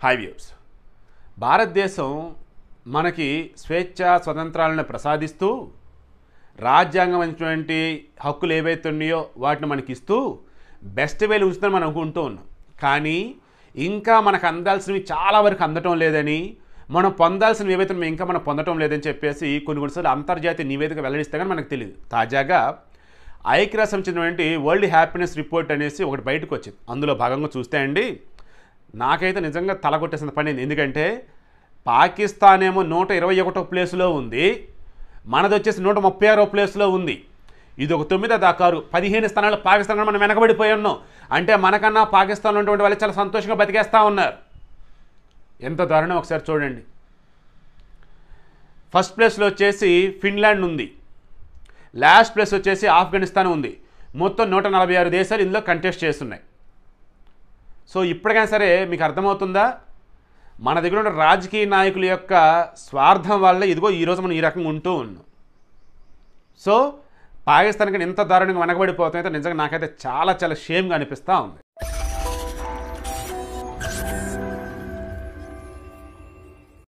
High views భారతదేశం మనకి స్వేచ్ఛ స్వతంత్రాలను ప్రసాదిస్తూ రాజ్యాంగం అనేటువంటి హక్కులు ఏవైతే ఉన్నాయో వాటిని మనకి ఇస్తూ బెస్ట్ వేలు ఉంచుతుందని మనం అనుకుంటూ ఉన్నాం కానీ ఇంకా మనకు అందాల్సినవి చాలా వరకు అందటం లేదని మనం పొందాల్సినవి ఏవైతే ఉన్నాయో ఇంకా మనం పొందటం లేదని చెప్పేసి కొన్ని కొన్నిసార్లు అంతర్జాతీయ నివేదిక వెల్లడిస్తే కానీ మనకు తెలియదు తాజాగా ఐక్యరాజ్యం చెందినటువంటి వరల్డ్ హ్యాపీనెస్ రిపోర్ట్ అనేసి ఒకటి బయటకు వచ్చింది అందులో భాగంగా చూస్తే అండి నాకైతే నిజంగా తల కొట్టేసిన పని అయింది. ఎందుకంటే పాకిస్తాన్ ఏమో నూట ఇరవై ఒకటో ప్లేస్లో ఉంది మనది వచ్చేసి నూట ముప్పై ఆరో ప్లేస్లో ఉంది ఇది ఒక తొమ్మిదో దాకారు పదిహేను స్థానాలు పాకిస్తాన్ కన్నా మనం వెనకబడిపోయి ఉన్నాం అంటే మనకన్నా పాకిస్తాన్లో ఉన్నటువంటి వాళ్ళు చాలా సంతోషంగా బతికేస్తూ ఉన్నారు ఎంత దారుణం ఒకసారి చూడండి ఫస్ట్ ప్లేస్లో వచ్చేసి ఫిన్లాండ్ ఉంది లాస్ట్ ప్లేస్ వచ్చేసి ఆఫ్ఘనిస్తాన్ ఉంది మొత్తం నూట నలభై ఆరు దేశాలు ఇందులో కంటెస్ట్ చేస్తున్నాయి సో ఇప్పటికైనా సరే మీకు అర్థమవుతుందా మన దగ్గర ఉన్న రాజకీయ నాయకుల యొక్క స్వార్థం వల్ల ఇదిగో ఈరోజు మనం ఈ రకంగా ఉంటూ ఉన్నాం సో పాకిస్తాన్ కానీ ఇంత దారుణంగా వెనకబడిపోతుందో నిజంగా నాకైతే చాలా చాలా షేమ్గా అనిపిస్తూ ఉంది